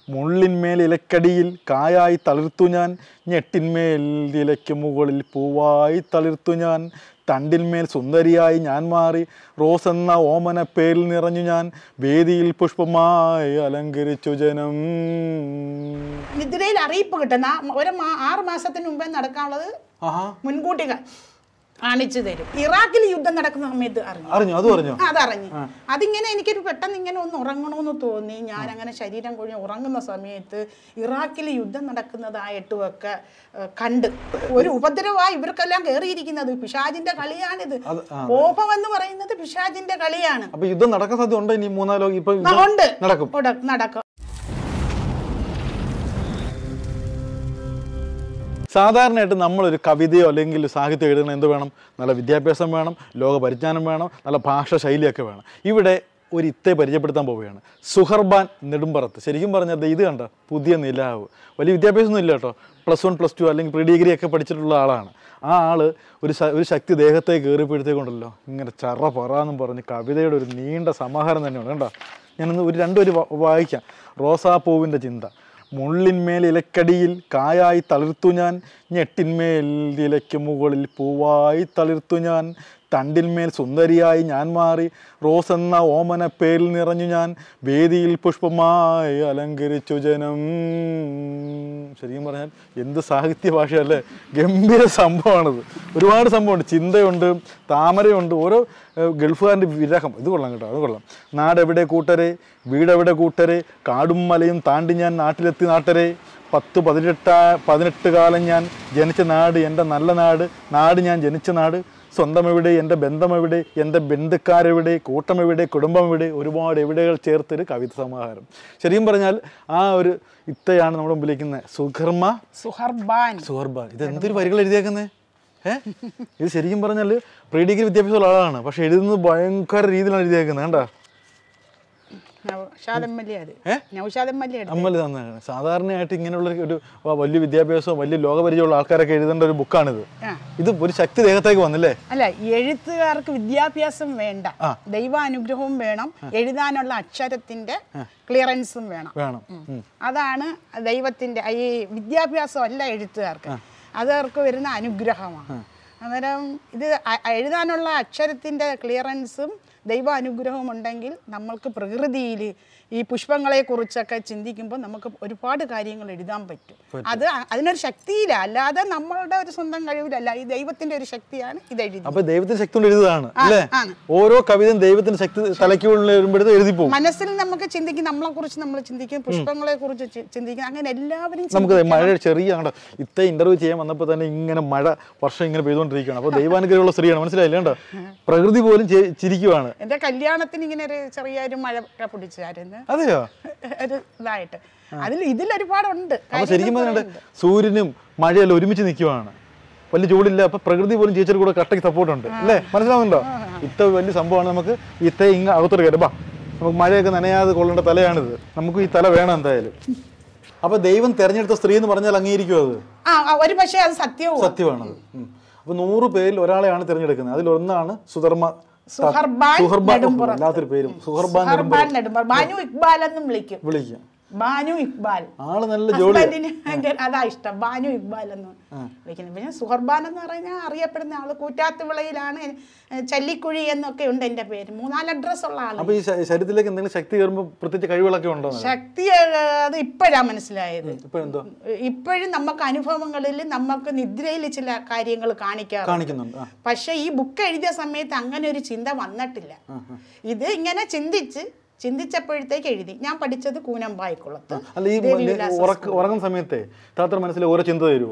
മുള്ളിന്മേൽ ഇലക്കടിയിൽ കായായി തളിർത്തു ഞാൻ ഞെട്ടിന്മേൽ ഇലയ്ക്ക് മുകളിൽ പൂവായി തളിർത്തു ഞാൻ തണ്ടിന്മേൽ സുന്ദരിയായി ഞാൻ മാറി റോസ് എന്ന ഓമന പേരിൽ നിറഞ്ഞു ഞാൻ വേദിയിൽ പുഷ്പമായി അലങ്കരിച്ചു ജനം നിദ്രയിൽ അറിയിപ്പ് കിട്ടുന്ന ഒരു മാ ആറ് മാസത്തിന് മുമ്പേ നടക്കാനുള്ളത് ആഹാ മുൻകൂട്ടി ക- കാണിച്ചു തരും ഇറാഖിൽ യുദ്ധം നടക്കുന്ന സമയത്ത് അറിഞ്ഞു അറിഞ്ഞു അത് പറഞ്ഞു ആ, അതറിഞ്ഞു അതിങ്ങനെ എനിക്കൊരു പെട്ടെന്ന് ഇങ്ങനെ ഒന്ന് ഉറങ്ങണമെന്ന് തോന്നി ഞാൻ അങ്ങനെ ശരീരം കൊഴിഞ്ഞ് ഉറങ്ങുന്ന സമയത്ത് ഇറാഖിൽ യുദ്ധം നടക്കുന്നതായിട്ടും ഒക്കെ ഏഹ്, കണ്ട് ഒരു ഉപദ്രവമായി ഇവർക്കെല്ലാം കയറിയിരിക്കുന്നത് പിശാജിന്റെ കളിയാണിത് അത് ആ, കോപം എന്ന് പറയുന്നത് പിശാജിന്റെ കളിയാണ് അപ്പൊ യുദ്ധം നടക്കാൻ സാധ്യത ഉണ്ടോ ഇനി മൂന്നാലോ ഇപ്പൊ ആ, യുദ്ധം ഉണ്ട് നടക്കും ഉട- നടക്കും സാധാരണയായിട്ട് നമ്മളൊരു കവിതയോ അല്ലെങ്കിൽ സാഹിത്യം എഴുതണം എന്ത് വേണം നല്ല വിദ്യാഭ്യാസം വേണം ലോക പരിജ്ഞാനം വേണം നല്ല ഭാഷ ശൈലിയൊക്കെ വേണം ഇവിടെ ഒരു ഇത്തെ പരിചയപ്പെടുത്താൻ പോവുകയാണ് സുഹർബാൻ നെടുമ്പറത്ത് ശരിക്കും പറഞ്ഞത് ഇത് കണ്ട പുതിയ നിലാവ് വലിയ വിദ്യാഭ്യാസമൊന്നും ഇല്ല കേട്ടോ പ്ലസ് വൺ പ്ലസ് ടു അല്ലെങ്കിൽ പ്രീ ഡിഗ്രി ഒക്കെ പഠിച്ചിട്ടുള്ള ആളാണ് ആ ആള് ഒരു ശ- ഒരു ശക്തി ദേഹത്തെ കയറിയപ്പോഴത്തേക്കുണ്ടല്ലോ ഇങ്ങനെ ചറ പറന്നും പറഞ്ഞ് കവിതയുടെ ഒരു നീണ്ട സമാഹാരം തന്നെയാണ് കണ്ടോ ഞാനൊന്ന് ഒരു രണ്ടുപേര് വായിക്കാം റോസാപ്പൂവിൻ്റെ ചിന്ത മുള്ളിന്മേൽ ഇലക്കടിയിൽ കായായി തളിർത്തു ഞാൻ ഞെട്ടിന്മേൽ ഇലയ്ക്ക് മുകളിൽ പൂവായി തളിർത്തു ഞാൻ തണ്ടിന്മേൽ സുന്ദരിയായി ഞാൻ മാറി റോസ് എന്ന ഓമന പേരിൽ നിറഞ്ഞു ഞാൻ വേദിയിൽ പുഷ്പമായി അലങ്കരിച്ചു ജനം ശരിക്കും പറഞ്ഞാൽ എന്ത് സാഹിത്യ ഭാഷയല്ലേ ഗംഭീര സംഭവമാണിത് ഒരുപാട് സംഭവമുണ്ട് ചിന്തയുണ്ട് താമരയുണ്ട് ഓരോ ഏഹ്, ഗൾഫുകാരൻ്റെ വിരഹം ഇത് കൊള്ളാം കേട്ടോ അത് കൊള്ളാം നാടെവിടെ കൂട്ടരെ വീടെവിടെ കൂട്ടരെ കാടും മലയും താണ്ടി ഞാൻ നാട്ടിലെത്തി നാട്ടരെ പത്ത് പതിനെട്ട പതിനെട്ട് കാലം ഞാൻ ജനിച്ച നാട് എൻ്റെ നല്ല നാട് നാട് ഞാൻ ജനിച്ച നാട് സ്വന്തം എവിടെ എൻ്റെ ബന്ധം എവിടെ എൻ്റെ ബന്ധുക്കാരെവിടെ കൂട്ടം എവിടെ കുടുംബം എവിടെ ഒരുപാട് എവിടെകൾ ചേർത്തൊരു കവിത സമാഹാരം ശരിക്കും പറഞ്ഞാൽ ആ ഒരു ഇത്തയാണ് നമ്മുടെ മുമ്പിലേക്കുന്ന സുഖർമ്മ സുഹർബാൻ സുഹർബാൻ ഇത് എന്തൊരു വരികൾ എഴുതിയേക്കുന്നേ ഏ ഇത് ശരിക്കും പറഞ്ഞാൽ പ്രീ ഡിഗ്രി വിദ്യാഭ്യാസമുള്ള ആളാണ് പക്ഷെ എഴുതുന്നത് ഭയങ്കര രീതിയിലാണ് എഴുതിയേക്കുന്നത് കണ്ടാ നൗഷാദം മല്ലി അത് ഏ? നൗഷാദം മല്ലി എടുത്ത് അമ്മല് തന്നെയാണ് സാധാരണയായിട്ട് ഇങ്ങനെയുള്ള ഒരു വ- വലിയ വിദ്യാഭ്യാസവും വലിയ ലോകപരിചയമുള്ള ആൾക്കാരൊക്കെ എഴുതേണ്ട ഒരു ബുക്കാണിത് ആ. ഇത് ഒരു ശക്തി ദേഹത്തേക്ക് വന്നില്ലേ അല്ല എഴുത്തുകാർക്ക് വിദ്യാഭ്യാസം വേണ്ട ദൈവാനുഗ്രഹവും വേണം എഴുതാനുള്ള അക്ഷരത്തിന്റെ ക്ലിയറൻസും വേണം വേണം ഉം. അതാണ് ദൈവത്തിന്റെ ഈ വിദ്യാഭ്യാസം അല്ല എഴുത്തുകാർക്ക് അത് അവർക്ക് വരുന്ന അനുഗ്രഹമാണ് അന്നേരം ഇത് അ- എഴുതാനുള്ള അക്ഷരത്തിന്റെ ക്ലിയറൻസും ദൈവ അനുഗ്രഹവും ഉണ്ടെങ്കിൽ നമ്മൾക്ക് പ്രകൃതിയിൽ ഈ പുഷ്പങ്ങളെ കുറിച്ചൊക്കെ ചിന്തിക്കുമ്പോൾ നമുക്ക് ഒരുപാട് കാര്യങ്ങൾ എഴുതാൻ പറ്റും അത് അ- അതിനൊരു ശക്തിയില്ല അല്ലാതെ നമ്മളുടെ ഒരു സ്വന്തം കഴിവിലല്ല ഈ ദൈവത്തിന്റെ ഒരു ശക്തിയാണ് ഇത് എഴുതി അപ്പൊ ദൈവത്തിന്റെ ശക്തി കൊണ്ട് എഴുതുകയാണ് അല്ലേ ആണ്. ഓരോ കവിതയും ദൈവത്തിന്റെ ശക്തി തലയ്ക്കുള്ളിൽ വരുമ്പോഴത്തെ എഴുതി പോകും മനസ്സിൽ നമുക്ക് ചിന്തിക്കും നമ്മളെ കുറിച്ച് നമ്മൾ ചിന്തിക്കും പുഷ്പങ്ങളെ കുറിച്ച് ചി- ചിന്തിക്കും അങ്ങനെ എല്ലാവരും നമുക്ക് ചിന്തിക്കണം. മഴ ചെറിയ കണ്ടോ ഇത്ത ഇന്റർവ്യൂ ചെയ്യാൻ വന്നപ്പോൾ തന്നെ ഇങ്ങനെ മഴ വർഷം ഇങ്ങനെ പെയ്തുകൊണ്ടിരിക്കുകയാണ് അപ്പോൾ ദൈവാനുഗ്രഹമുള്ള സ്ത്രീയാണ് മനസ്സിലായില്ലേ കണ്ടോ പ്രകൃതി പോലും ചെ- ചിരിക്കുവാണ് എന്റെ കല്യാണത്തിന് ഇങ്ങനെ ഒരു ചെറിയൊരു മഴ ഒക്കെ പിടിച്ചായിരുന്നു അതെയോ ഒരു ഇതായിട്ട് അതിൽ ഇതിൽ ഒരുപാടുണ്ട് അപ്പൊ ശരിക്കും പറഞ്ഞിട്ട് സൂര്യനും മഴയെല്ലാം ഒരുമിച്ച് നിൽക്കുവാണ് വലിയ ചൂടില്ല അപ്പൊ പ്രകൃതി പോലും ചേച്ചിയുടെ കൂടെ കട്ടയ്ക്ക് സപ്പോർട്ട് ഉണ്ട് അല്ലേ മനസ്സിലാവുന്നുണ്ടോ ഇത്ത വലിയ സംഭവമാണ് നമുക്ക് ഇത്ത ഇങ്ങ അകത്തോട്ട് കയറി ബാ നമുക്ക് മഴയൊക്കെ നനയാതെ കൊള്ളേണ്ട തലയാണിത് നമുക്ക് ഈ തല വേണം എന്തായാലും അപ്പൊ ദൈവം തെരഞ്ഞെടുത്ത സ്ത്രീ എന്ന് പറഞ്ഞാൽ അംഗീകരിക്കുമോ അത് ആ ആ, ഒരു പക്ഷേ അത് സത്യവും സത്യമാണത് ഉം. അപ്പൊ നൂറ് പേരിൽ ഒരാളെയാണ് തിരഞ്ഞെടുക്കുന്നത് അതിൽ ഒന്നാണ് സുധർമ്മ സുഹർബാൻ സുഹർബാൻ നെടുമ്പുറത്ത്. വല്ലാത്തൊരു പേരും സുഹർബാൻ ഹർബാൻ നെടുമ്പർ ബാനു ഇക്ബാൽ എന്നും വിളിക്കും വിളിക്കാം ബാനു ഇക്ബാൽ ആള് നല്ല ജോലി ഹസ്ബൻഡിന് ഭയങ്കര അതാ ഇഷ്ടം ബാനു ഇക്ബാൽ എന്ന് വിളിക്കുന്നത് പിന്നെ സുഹർബാൻ എന്ന് പറഞ്ഞാൽ അറിയപ്പെടുന്ന ആള് കൂറ്റാത്തുവിളയിലാണ് ചല്ലിക്കുഴി എന്നൊക്കെ ഉണ്ട് എൻ്റെ പേര് മൂന്നാല് അഡ്രസ് ഉള്ള ആള് അപ്പൊ ഈ ശ- ശരീരത്തിലേക്ക് എന്തെങ്കിലും ശക്തി കയറുമ്പോൾ പ്രത്യേകിച്ച് കഴിവുകളൊക്കെ ഉണ്ടോ ശക്തി ഏഹ്, അത് ഇപ്പോഴാ മനസ്സിലായത് ഇപ്പൊ എന്തോ ഇപ്പോഴും നമുക്ക് അനുഭവങ്ങളിൽ നമുക്ക് നിദ്രയിൽ ചില കാര്യങ്ങൾ കാണിക്കാറുണ്ട് കാണിക്കുന്നുണ്ട് ആ പക്ഷെ ഈ ബുക്ക് എഴുതിയ സമയത്ത് അങ്ങനെ ഒരു ചിന്ത വന്നിട്ടില്ല ഇത് ഇങ്ങനെ ചിന്തിച്ച് ചിന്തിച്ചപ്പോഴത്തേക്ക് എഴുതി ഞാൻ പഠിച്ചത് കൂനമ്പായിക്കുളത്ത് അല്ല ഈ വലിയ ഉറക്ക ഉറങ്ങുന്ന സമയത്തെ താത്ത മനസ്സിൽ ഓരോ ചിന്ത തരുമോ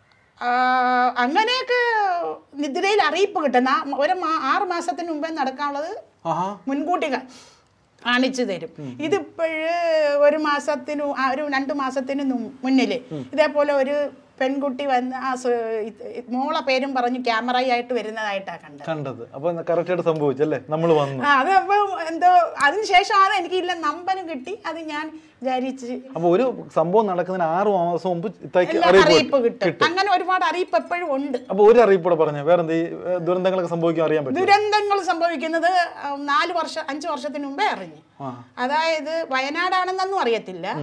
ആ, അങ്ങനെയൊക്കെ നിദ്രയിൽ അറിയിപ്പ് കിട്ടുന്ന ആ ഒരു മാ- ആറ് മാസത്തിന് മുമ്പേ നടക്കാനുള്ളത് ആഹാ മുൻകൂട്ടി കാ- കാണിച്ചു തരും ഇതിപ്പോഴ് ഒരു മാസത്തിനു ആ, ഒരു രണ്ട് മാസത്തിന് നും- മുന്നില് ഇതേപോലെ ഒരു പെൺകുട്ടി വന്ന് ആ സ- ഇത് മോളെ പേരും പറഞ്ഞ് ക്യാമറയായിട്ട് വരുന്നതായിട്ടാ കണ്ടത് കണ്ടത് അപ്പൊ കറക്റ്റ് ആയിട്ട് സംഭവിച്ചല്ലേ നമ്മൾ വന്നു ആ, അത് അപ്പൊ എന്തോ അതിനുശേഷമാണ് എനിക്ക് ഇല്ല നമ്പനും കിട്ടി അത് ഞാൻ വിചാരിച്ച് അപ്പൊ ഒരു സംഭവം നടക്കുന്നതിന് ആറ് മാസം മുമ്പ് ഇത്തേക്ക് എല്ലാ അറിയിപ്പ് അറിയിപ്പ് കിട്ടും അങ്ങനെ ഒരുപാട് അറിയിപ്പ് എപ്പോഴും ഉണ്ട് അപ്പൊ ഒരു അറിയിപ്പൂടെ പറഞ്ഞു വേറെ എന്ത് ഈ ഏ, ദുരന്തങ്ങളൊക്കെ സംഭവിക്കാൻ അറിയാൻ പറ്റും ദുരന്തങ്ങൾ സംഭവിക്കുന്നത് ആ, നാല് വർഷം അഞ്ച് വർഷത്തിന് മുമ്പേ അറിഞ്ഞു ആ. അതായത് വയനാടാണെന്നൊന്നും അറിയത്തില്ല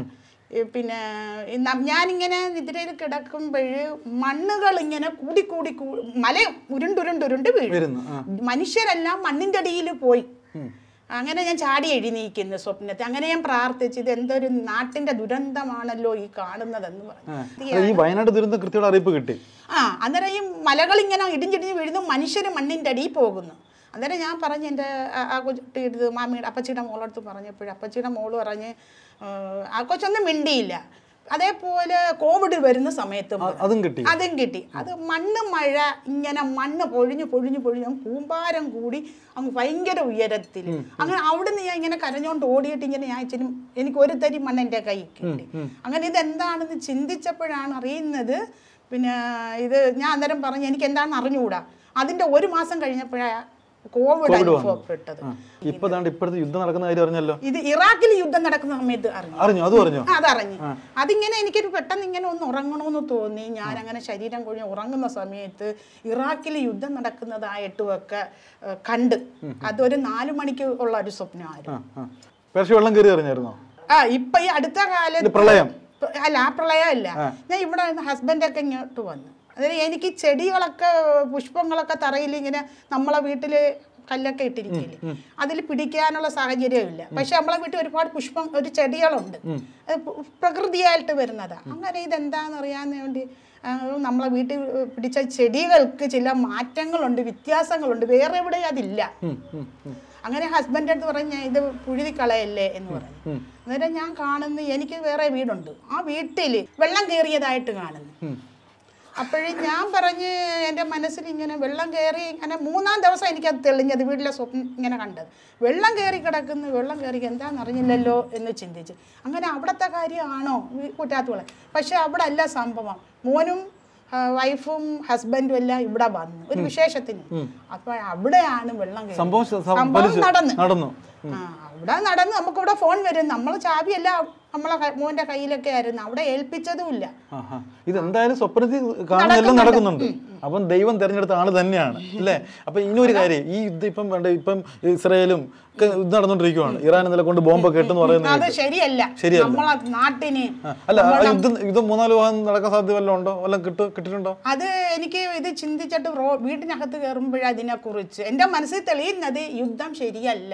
ഈ പിന്നെ ഈ ന- ഞാനിങ്ങനെ നിദ്രയിൽ കിടക്കുമ്പോൾ മണ്ണുകൾ ഇങ്ങനെ കൂടി കൂടി കൂ- മല ഉരുണ്ടുരുണ്ടുരുണ്ട് വീഴും വരുന്നു ആ മനുഷ്യരെല്ലാം മണ്ണിൻ്റെ അടിയിൽ പോയി അങ്ങനെ ഞാൻ ചാടി എഴുന്നേക്കുന്നു സ്വപ്നത്തെ അങ്ങനെ ഞാൻ പ്രാർത്ഥിച്ചു ഇത് എന്തൊരു നാട്ടിന്റെ ദുരന്തമാണല്ലോ ഈ കാണുന്നതെന്ന് പറഞ്ഞു അല്ല, ഈ വയനാട് ദുരന്തം കൃത്യയുടെ അറിയിപ്പ് കിട്ടി ആ അന്നേരം ഈ മലകൾ ഇങ്ങനെ ഇടിഞ്ഞിടിഞ്ഞ് വീഴുന്നു മനുഷ്യർ മണ്ണിൻ്റെ അടിയിൽ പോകുന്നു അന്നേരം ഞാൻ പറഞ്ഞു എൻ്റെ ആ- ആ കുട്ടി എടുത്ത് മാമിയുടെ അപ്പച്ചിയുടെ മോളടുത്ത് പറഞ്ഞപ്പോഴും അപ്പച്ചിയുടെ മോള് പറഞ്ഞ് "ആ, ആ കൊച്ചൊന്നും മിണ്ടിയില്ല അതേപോലെ കോവിഡ് വരുന്ന സമയത്തും അ- അതും കിട്ടി അതും കിട്ടി അത് മണ്ണ് മഴ ഇങ്ങനെ മണ്ണ് പൊഴിഞ്ഞു പൊഴിഞ്ഞു പൊഴിഞ്ഞു അങ്ങ് കൂമ്പാരം കൂടി അങ്ങ് ഭയങ്കര ഉയരത്തിൽ അങ്ങനെ അവിടുന്ന് ഞാൻ ഇങ്ങനെ കരഞ്ഞോണ്ട് ഓടിയിട്ട് ഇങ്ങനെ ഞാൻ ഇച്ചിരി എനിക്ക് ഒരു തരി മണ്ണ് എൻ്റെ കൈ കിട്ടി അങ്ങനെ ഇതെന്താണെന്ന് ചിന്തിച്ചപ്പോഴാണ് അറിയുന്നത് പിന്നെ ഇത് ഞാൻ അന്നേരം പറഞ്ഞു എനിക്ക് എന്താണെന്ന് അറിഞ്ഞുകൂടാ അതിൻ്റെ ഒരു മാസം കഴിഞ്ഞപ്പോഴാണ് കോവിഡ് അനുഭവപ്പെട്ടത് ആ. ഇപ്പൊ ദാണ്ട് ഇപ്പോഴത്തെ യുദ്ധം നടക്കുന്ന കാര്യം അറിഞ്ഞല്ലോ ഇത് ഇറാഖിൽ യുദ്ധം നടക്കുന്ന സമയത്ത് അറിഞ്ഞു അറിഞ്ഞു അത് പറഞ്ഞു ആ, അതറിഞ്ഞു അതിങ്ങനെ എനിക്കൊരു പെട്ടെന്ന് ഇങ്ങനെ ഒന്ന് ഉറങ്ങണമെന്ന് തോന്നി ഞാൻ അങ്ങനെ ശരീരം കൊഴിഞ്ഞ് ഉറങ്ങുന്ന സമയത്ത് ഇറാഖിൽ യുദ്ധം നടക്കുന്നതായിട്ടും ഒക്കെ ഏഹ്, കണ്ട് അതൊരു നാലു മണിക്ക് ഉള്ള ഒരു സ്വപ്നമായിരുന്നു ആ പേർഷ്യ വെള്ളം കയറി അറിഞ്ഞായിരുന്നോ ആ ഇപ്പൊ ഈ അടുത്ത കാലത്ത് പ്രളയം അല്ല ആ പ്രളയമല്ല ഞാൻ ഇവിടെ ഹസ്ബൻഡൊക്കെ ഇങ്ങോട്ട് വന്നു അതായത് എനിക്ക് ചെടികളൊക്കെ പുഷ്പങ്ങളൊക്കെ തറയിൽ ഇങ്ങനെ നമ്മളെ വീട്ടില് കല്ലൊക്കെ ഇട്ടിരിക്കില്ലേ അതിൽ പിടിക്കാനുള്ള സാഹചര്യമില്ല പക്ഷെ നമ്മളെ വീട്ടിൽ ഒരുപാട് പുഷ്പം ഒരു ചെടികളുണ്ട് അത് പു- പ്രകൃതിയായിട്ട് വരുന്നതാ അങ്ങനെ ഇതെന്താന്ന് അറിയാൻ വേണ്ടി ആ, നമ്മളെ വീട്ടിൽ പിടിച്ച ചെടികൾക്ക് ചില മാറ്റങ്ങളുണ്ട് വ്യത്യാസങ്ങളുണ്ട് വേറെ എവിടെ അതില്ല അങ്ങനെ ഹസ്ബൻഡ് അടുത്ത് പറഞ്ഞ ഇത് പുഴുതി കളയല്ലേ എന്ന് പറഞ്ഞു അന്നേരം ഞാൻ കാണുന്നു എനിക്ക് വേറെ വീടുണ്ട് ആ വീട്ടിൽ വെള്ളം കയറിയതായിട്ട് കാണുന്നു അപ്പോഴും ഞാൻ പറഞ്ഞ് എൻ്റെ മനസ്സിൽ ഇങ്ങനെ വെള്ളം കയറി ഇങ്ങനെ മൂന്നാം ദിവസം എനിക്കത് തെളിഞ്ഞത് വീട്ടിലെ സ്വപ്നം ഇങ്ങനെ കണ്ടത് വെള്ളം കയറി കിടക്കുന്നു വെള്ളം കയറി എന്താണെന്ന് അറിഞ്ഞില്ലല്ലോ എന്ന് ചിന്തിച്ച് അങ്ങനെ അവിടുത്തെ കാര്യമാണോ കുറ്റാത്തുകളെ പക്ഷെ അവിടെ അല്ല സംഭവം മോനും ആ, വൈഫും ഹസ്ബൻഡും എല്ലാം ഇവിടെ വന്നു ഒരു വിശേഷത്തിന് അപ്പൊ അവിടെയാണ് വെള്ളം കയറി സംഭവം ശ- സം- സംഭവം ഫലിച്ചു. നടന്നു നടന്നു ആ അവിടെ നടന്ന് നമുക്കിവിടെ ഫോൺ വരും നമ്മൾ ചാവിയെല്ലാം നമ്മളെ ക- മോന്റെ കയ്യിലൊക്കെ ആയിരുന്നു അവിടെ ഏൽപ്പിച്ചതും ഇല്ല ആഹാ. ഇതെന്തായാലും സ്വപ്നത്തിൽ കാണുന്നെല്ലാം നടക്കുന്നുണ്ട് അപ്പം ദൈവം തെരഞ്ഞെടുത്ത ആള് തന്നെയാണ് അല്ലേ അപ്പൊ ഇനി ഒരു കാര്യം ഈ യുദ്ധം ഇപ്പം വേണ്ട ഇപ്പം ഇസ്രായേലും ഒക്കെ യുദ്ധം നടന്നുകൊണ്ടിരിക്കുവാണ് ഇറാൻ ഇന്നലെ കൊണ്ട് ബോംബൊക്കെ ഇട്ടെന്ന് പറയുന്നത് അത് ശരിയല്ല ശരിയല്ല. നമ്മളെ നാട്ടിന് ആ, അല്ല ആ യുദ്ധം യുദ്ധം മൂന്നാല് വിഭാഗം നടക്കാൻ സാധ്യത വല്ലതും ഉണ്ടോ വല്ലതും കിട്ടു കിട്ടിയിട്ടുണ്ടോ അത് എനിക്ക് ഇത് ചിന്തിച്ചിട്ട് റോ വീട്ടിനകത്ത് കയറുമ്പോഴേ അതിനെക്കുറിച്ച് എൻ്റെ മനസ്സിൽ തെളിയുന്നത് യുദ്ധം ശരിയല്ല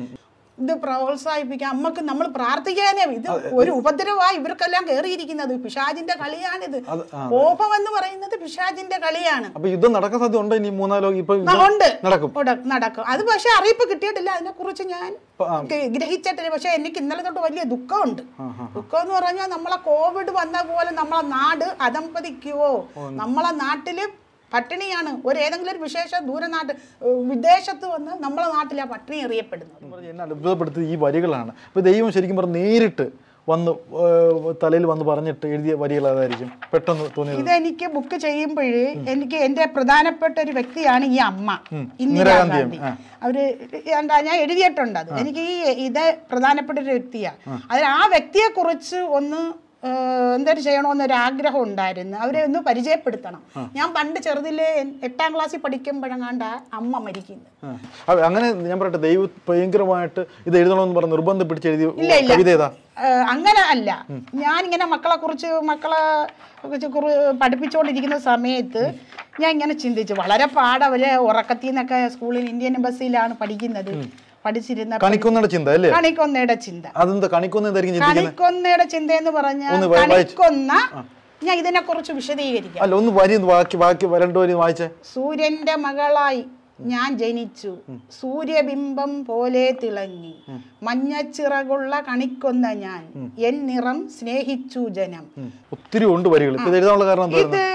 ഇത് പ്രോത്സാഹിപ്പിക്കാം അമ്മക്ക് നമ്മൾ പ്രാർത്ഥിക്കാനേ ഇത് ഒരു ഉപദ്രവമാ ഇവർക്കെല്ലാം കയറിയിരിക്കുന്നത് പിശാജിന്റെ കളിയാണിത് അത് കോപം എന്ന് പറയുന്നത് പിശാജിന്റെ കളിയാണ് അപ്പൊ യുദ്ധം നടക്കാൻ സാധ്യത ഉണ്ടോ ഇനി മൂന്നാലോ ഇപ്പൊ ആ, യുദ്ധം ഉണ്ട് നടക്കും ഉട- നടക്കും അത് പക്ഷെ അറിയിപ്പ് കിട്ടിയിട്ടില്ല അതിനെക്കുറിച്ച് ഞാൻ ഇപ്പൊ, ആ, ഗ്രഹിച്ചിട്ടില്ല ഗ്രഹിച്ചിട്ടില്ല പക്ഷെ എനിക്ക് ഇന്നലെ തൊട്ട് വലിയ ദുഃഖമുണ്ട് ദുഃഖം എന്ന് പറഞ്ഞാൽ നമ്മളെ കോവിഡ് വന്ന പോലെ നമ്മളെ നാട് അതമ്പതിക്കുവോ നമ്മളെ നാട്ടില് പട്ടിണിയാണ് ഒരു ഏതെങ്കിലും ഒരു വിശേഷ ദൂരനാട്ട് ഏഹ് വിദേശത്ത് വന്ന് നമ്മളെ നാട്ടിലെ പട്ടിണി അറിയപ്പെടുന്നത് പറഞ്ഞ് എന്നെ അത്ഭുതപ്പെടുത്തിയത് ഈ വരികളാണ് അപ്പൊ ദൈവം ശരിക്കും പറഞ്ഞ് നേരിട്ട് വന്ന് ഏഹ്, തലയിൽ വന്ന് പറഞ്ഞിട്ട് എഴുതിയ വരികൾ അതായിരിക്കും പെട്ടെന്ന് തോന്നിയത് ഇതെനിക്ക് ബുക്ക് ചെയ്യുമ്പോൾ എനിക്ക് എൻ്റെ പ്രധാനപ്പെട്ട ഒരു വ്യക്തിയാണ് ഈ അമ്മ ഇന്ദിരാഗാന്ധി, ഇന്ദിരാഗാന്ധി അവര് എന്താ ഞാൻ എഴുതിയിട്ടുണ്ട് അത് എനിക്ക് ഈ ഇത് പ്രധാനപ്പെട്ട ഒരു വ്യക്തിയാണ് അതിൽ ആ വ്യക്തിയെ കുറിച്ച് ഒന്ന് ഏഹ്, എന്തൊരു ചെയ്യണമെന്നൊരു ആഗ്രഹം ഉണ്ടായിരുന്നു അവരെ ഒന്ന് പരിചയപ്പെടുത്തണം ഞാൻ പണ്ട് ചെറുതിലെ എട്ടാം ക്ലാസ്സിൽ പഠിക്കുമ്പോഴങ്ങാണ്ട അമ്മ മരിക്കുന്നത് ആ. അപ്പൊ അങ്ങനെ ഞാൻ പറയട്ടെ ദൈവം ഭയങ്കരമായിട്ട് ഇത് എഴുതണമെന്ന് പറഞ്ഞ് നിർബന്ധം പിടിച്ച് എഴുതിയ ഇല്ല, ഇല്ല. കവിത ഏതാ ഏഹ് അങ്ങനെ അല്ല ഞാനിങ്ങനെ മക്കളെ കുറിച്ച് മക്കളെ കുറിച്ച് കുറു പഠിപ്പിച്ചുകൊണ്ടിരിക്കുന്ന സമയത്ത് ഞാൻ ഇങ്ങനെ ചിന്തിച്ചു വളരെ പാട് അവര് ഉറക്കത്തിൽ നിന്നൊക്കെ സ്കൂളിൽ ഇന്ത്യൻ എംബസിയിലാണ് പഠിക്കുന്നത് പഠിച്ചിരുന്ന കണിക്കൊന്നയുടെ ചിന്ത അല്ലേ കണിക്കൊന്നയുടെ ചിന്ത അതെന്താ കണിക്കൊന്ന എന്തായിരിക്കും ചിന്തിക്കുന്നത് കണിക്കൊന്നയുടെ ചിന്ത എന്ന് പറഞ്ഞാൽ ഒന്ന് വാ- വായിച്ച്. കണിക്കൊന്ന ഞാൻ ഇതിനെ കുറിച്ച് വിശദീകരിക്കാം അല്ല ഒന്ന് വരി ഒന്ന് ബാക്കി ബാക്കി രണ്ടു വരി വായിച്ചേ സൂര്യന്റെ മകളായി ഞാൻ ജനിച്ചു സൂര്യബിംബം പോലെ തിളങ്ങി മഞ്ഞച്ചിറകുള്ള കണിക്കൊന്ന ഞാൻ എൻ നിറം സ്നേഹിച്ചു ജനം ഒത്തിരി ഉണ്ട് വരികൾ ഇപ്പൊ ഇത് എഴുതാനുള്ള കാരണം എന്താ ഇത്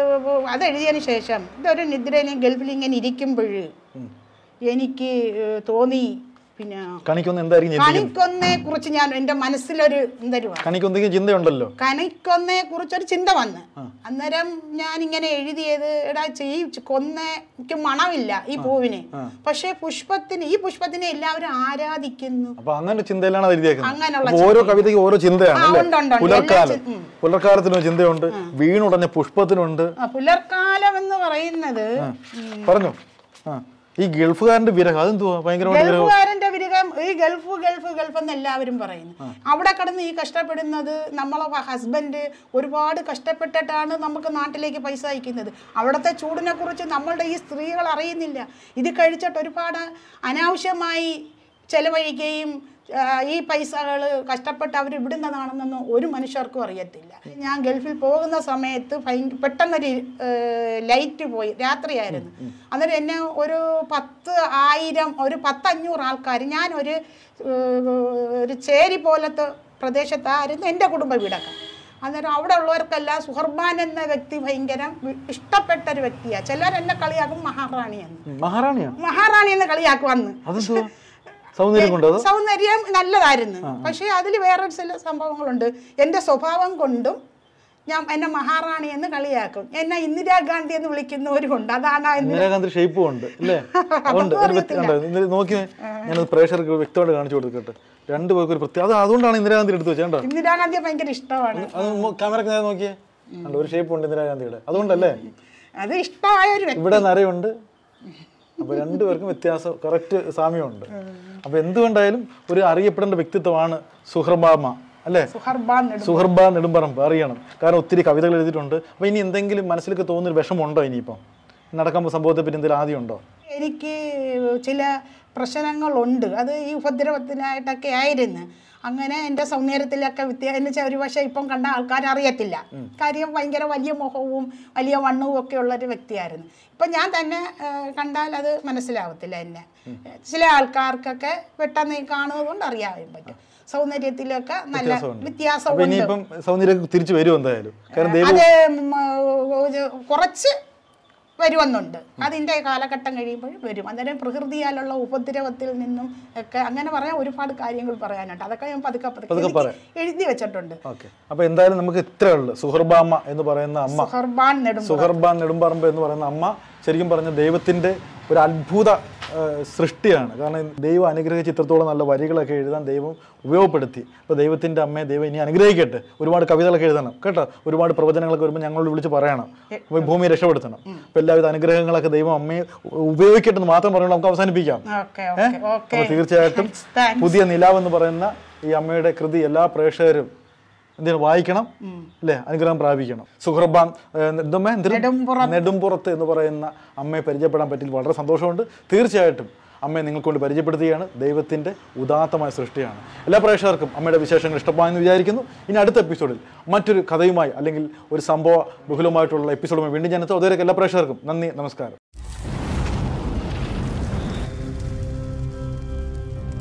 അത് എഴുതിയതിന് ശേഷം ഇതൊരു നിദ്രയിൽ ഗൾഫിൽ ഇങ്ങനെ ഇരിക്കുമ്പോൾ എനിക്ക് ഏഹ്, തോന്നി പിന്നെ കണിക്കൊന്ന എന്തായിരിക്കും ചിന്തിക്കുന്നത് കണിക്കൊന്നയെ കുറിച്ച് ഞാൻ എൻ്റെ മനസ്സിലൊരു എന്തരുവാ കണിക്കൊന്നെങ്കിൽ ചിന്തയുണ്ടല്ലോ കണിക്കൊന്നയെ കുറിച്ചൊരു ചിന്ത വന്ന് അന്നേരം ഞാൻ ഇങ്ങനെ എഴുതിയത് എടാ ചെ- ഈ കൊന്നയ്ക്ക് മണമില്ല ഈ പൂവിന് പക്ഷേ പുഷ്പത്തിന് ഈ പുഷ്പത്തിനെ എല്ലാവരും ആരാധിക്കുന്നു അപ്പൊ അങ്ങനെ ഒരു ചിന്തയിലാണ് അത് എഴുതിയേക്കുന്നത് അങ്ങനെയുള്ള അപ്പൊ ഓരോ കവിതയ്ക്ക് ഓരോ ചിന്തയാണ് ആ, അല്ലേ ഉണ്ട്, ഉണ്ട്, ഉണ്ട്. പുലർക്കാലം എല്ലാ ചി- ഉം. പുലർക്കാലത്തിനും ചിന്തയുണ്ട് വീണുടഞ്ഞ പുഷ്പത്തിനുണ്ട് ആ, പുലർക്കാലം എന്ന് പറയുന്നത് പറഞ്ഞു ആ ഈ ഗൾഫുകാരന്റെ വിരഹം അതെന്തുവാ ഭയങ്കരമായിട്ട് വിരഹം ഗൾഫുകാരന്റെ വിരഹം ഈ ഗൾഫ് ഗൾഫ് ഗൾഫ് എന്ന് എല്ലാവരും പറയുന്നു അവിടെ കിടന്ന് ഈ കഷ്ടപ്പെടുന്നത് നമ്മളെ ഹസ്ബൻഡ് ഒരുപാട് കഷ്ടപ്പെട്ടിട്ടാണ് നമുക്ക് നാട്ടിലേക്ക് പൈസ അയക്കുന്നത് അവിടുത്തെ ചൂടിനെ കുറിച്ച് നമ്മളുടെ ഈ സ്ത്രീകൾ അറിയുന്നില്ല ഇത് കഴിച്ചിട്ട് ഒരുപാട് അനാവശ്യമായി ചെലവഴിക്കുകയും ആ, ഈ പൈസകൾ കഷ്ടപ്പെട്ട് അവർ ഇവിടുന്നതാണെന്നൊന്നും ഒരു മനുഷ്യർക്കും അറിയത്തില്ല ഞാൻ ഗൾഫിൽ പോകുന്ന സമയത്ത് ഭയങ്കര പെട്ടെന്നൊരു ലൈറ്റ് പോയി രാത്രിയായിരുന്നു അന്നേരം എന്നെ ഒരു പത്ത് ആയിരം ഒരു പത്തഞ്ഞൂറ് ആൾക്കാർ ഞാനൊരു ഏഹ്, ഒരു ചേരി പോലത്തെ പ്രദേശത്തായിരുന്നു എൻ്റെ കുടുംബ വീടൊക്കെ അന്നേരം അവിടെ ഉള്ളവർക്കെല്ലാം സുഹർബാൻ എന്ന വ്യക്തി ഭയങ്കര വി- ഇഷ്ടപ്പെട്ട ഒരു വ്യക്തിയാണ് ചിലർ എന്നെ കളിയാക്കും മഹാറാണി എന്ന് ഉം, മഹാറാണിയാ മഹാറാണി എന്ന് കളിയാക്കും അന്ന് അതെന്തോ സൗന്ദര്യം കൊണ്ടോ അതോ സൗന്ദര്യം നല്ലതായിരുന്നു പക്ഷേ അതിൽ വേറൊരു ചില സംഭവങ്ങളുണ്ട് എൻ്റെ സ്വഭാവം കൊണ്ടും ഞാൻ എന്നെ മഹാറാണി എന്ന് കളിയാക്കും എന്നെ ഇന്ദിരാഗാന്ധി എന്ന് വിളിക്കുന്നവരുമുണ്ട് അതാണ് ആ ഇന്ദിര- ഇന്ദിരാഗാന്ധി ഷേപ്പും ഉണ്ട് അല്ലേ ഉണ്ട് ഒരു വ്യക്തി- ഉണ്ട്. ഇത് നോക്കി ഞാനത് പ്രേക്ഷകർക്ക് വ്യക്തമായിട്ട് കാണിച്ചു കൊടുക്കട്ടെ രണ്ടു പേർക്ക് ഒരു പ്രത്യേക അത് അതുകൊണ്ടാണ് ഇന്ദിരാഗാന്ധി എടുത്ത് വെച്ചത് കേട്ടോ ഇന്ദിരാഗാന്ധിയെ ഭയങ്കര ഇഷ്ടമാണ് അത് ക്യാമറക്ക് നേരെ നോക്കിയേ ഉണ്ട് ഒരു ഷേപ്പ് ഉണ്ട് ഇന്ദിരാഗാന്ധിയുടെ അതുകൊണ്ടല്ലേ അത് ഇഷ്ടമായ ഒരു വ്യക്തി ഇവിടെ നരയുണ്ട് അപ്പൊ രണ്ടുപേർക്കും വ്യത്യാസം കറക്റ്റ് സാമ്യമുണ്ട് അപ്പൊ എന്തുകൊണ്ടായാലും ഒരു അറിയപ്പെടേണ്ട വ്യക്തിത്വമാണ് സുഹർബാമ അല്ലേ സുഹർബാൻ നെടും സുഹർബ നെടുമ്പറമ്പ് അറിയണം കാരണം ഒത്തിരി കവിതകൾ എഴുതിയിട്ടുണ്ട് അപ്പൊ ഇനി എന്തെങ്കിലും മനസ്സിലേക്ക് തോന്നുന്നൊരു വിഷമമുണ്ടോ ഇനിയിപ്പം നടക്കാൻ സംഭവത്തെ പറ്റി എന്തെങ്കിലും ആദ്യം ഉണ്ടോ എനിക്ക് ചില പ്രശ്നങ്ങളുണ്ട് അത് ഈ ഉപദ്രവത്തിനായിട്ടൊക്കെ ആയിരുന്നു അങ്ങനെ എൻ്റെ സൗന്ദര്യത്തിലൊക്കെ വ്യത്യാ എന്ന് വെച്ചാൽ ഒരു പക്ഷേ ഇപ്പം കണ്ട ആൾക്കാർ അറിയത്തില്ല കാര്യം ഭയങ്കര വലിയ മുഖവും വലിയ വണ്ണവും ഒക്കെ ഉള്ള ഒരു വ്യക്തിയായിരുന്നു ഇപ്പം ഞാൻ തന്നെ ആ, കണ്ടാൽ അത് മനസ്സിലാവത്തില്ല എന്നെ ചില ആൾക്കാർക്കൊക്കെ പെട്ടെന്ന് കാണുന്നത് കൊണ്ട് അറിയാൻ പറ്റും സൗന്ദര്യത്തിലൊക്കെ നല്ല അപ്പൊ വ്യത്യാസമുണ്ട് ഇനിയിപ്പം സൗന്ദര്യം തിരിച്ചു വരും എന്തായാലും കാരണം ദൈവം അത് ഉം, ഒരു കുറച്ച് വരുമെന്നുണ്ട് അതിൻ്റെ കാലഘട്ടം കഴിയുമ്പോൾ വരും അന്നേരം പ്രകൃതിയാലുള്ള ഉപദ്രവത്തിൽ നിന്നും ഒക്കെ അങ്ങനെ പറയാൻ ഒരുപാട് കാര്യങ്ങൾ പറയാനുണ്ട് അതൊക്കെ ഞാൻ പതുക്കെ പതുക്കെ പതുക്കെ എഴുതി- പറയാം. എഴുതി വെച്ചിട്ടുണ്ട് ഓക്കെ അപ്പൊ എന്തായാലും നമുക്ക് ഇത്രേ ഉള്ളു സുഹർബാമ്മ എന്ന് പറയുന്ന അമ്മ സുഹർബാൻ നെടും സുഹർബാൻ നെടുമ്പറമ്പ് എന്ന് പറയുന്ന അമ്മ ശരിക്കും പറഞ്ഞ ദൈവത്തിന്റെ ഒരു അത്ഭുത ആ, സൃഷ്ടിയാണ് കാരണം ദൈവം അനുഗ്രഹിച്ച് ഇത്രത്തോളം നല്ല വരികളൊക്കെ എഴുതാൻ ദൈവം ഉപയോഗപ്പെടുത്തി അപ്പോൾ ദൈവത്തിന്റെ അമ്മയെ ദൈവം ഇനി അനുഗ്രഹിക്കട്ടെ ഒരുപാട് കവിതകളൊക്കെ എഴുതണം കേട്ടോ ഒരുപാട് പ്രവചനങ്ങളൊക്കെ വരുമ്പോൾ ഞങ്ങളോട് വിളിച്ച് പറയണം അപ്പോൾ ഭൂമിയെ രക്ഷപ്പെടുത്തണം അപ്പോൾ എല്ലാവിധ അനുഗ്രഹങ്ങളൊക്കെ ദൈവം അമ്മയെ ഉപയോഗിക്കട്ടെ എന്ന് മാത്രം പറയുന്നത് നമുക്ക് അവസാനിപ്പിക്കാം ഓക്കെ ഓക്കെ ഓക്കെ അപ്പോൾ തീർച്ചയായിട്ടും Thanks. പുതിയ നിലാവ് എന്ന് പറയുന്ന ഈ അമ്മയുടെ കൃതി എല്ലാ പ്രേക്ഷകരും എന്തിനു വായിക്കണം അല്ലേ അനുഗ്രഹം പ്രാപിക്കണം സുഹൃബാൻ എന്തുമ്മ നെടുംപുറത്ത്. നെടുംപുറത്ത് എന്ന് പറയുന്ന അമ്മയെ പരിചയപ്പെടാൻ പറ്റി വളരെ സന്തോഷമുണ്ട് തീർച്ചയായിട്ടും അമ്മയെ നിങ്ങൾക്ക് കൊണ്ട് പരിചയപ്പെടുത്തുകയാണ് ദൈവത്തിൻ്റെ ഉദാത്തമായ സൃഷ്ടിയാണ് എല്ലാ പ്രേക്ഷകർക്കും അമ്മയുടെ വിശേഷങ്ങൾ ഇഷ്ടമായെന്ന് വിചാരിക്കുന്നു ഇനി അടുത്ത എപ്പിസോഡിൽ മറ്റൊരു കഥയുമായി അല്ലെങ്കിൽ ഒരു സംഭവ ബഹുലമായിട്ടുള്ള എപ്പിസോഡുമായി വീണ്ടും ഞാൻ എത്തും അതുവരെ എല്ലാ പ്രേക്ഷകർക്കും നന്ദി നമസ്കാരം